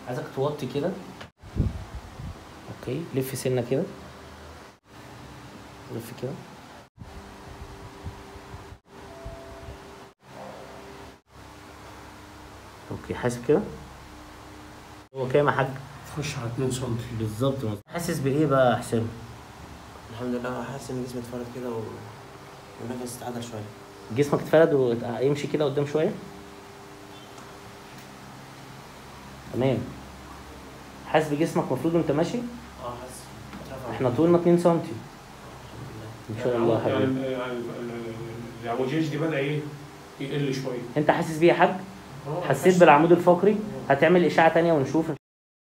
عايزك توطي كده اوكي لف سنه كده لف كده اوكي حاسب كده هو كام يا حاج تخش على 2 سم بالظبط مظبوط. حاسس بايه بقى يا حسام الحمد لله حاسس ان جسمي اتفرد كده و... ونفسي اتعدل شويه جسمك اتفرد ويمشي كده قدام شويه تمام حاسس بجسمك المفروض وانت ماشي اه حاسس اترفع. احنا طولنا 2 سم الحمد ان شاء الله يا يعني حبيبي يعني العوجيج دي بدا ايه يقل شويه انت حاسس بيه يا حاج آه، حسيت حاسس- بالعمود الفقري هتعمل اشعه تانية ونشوف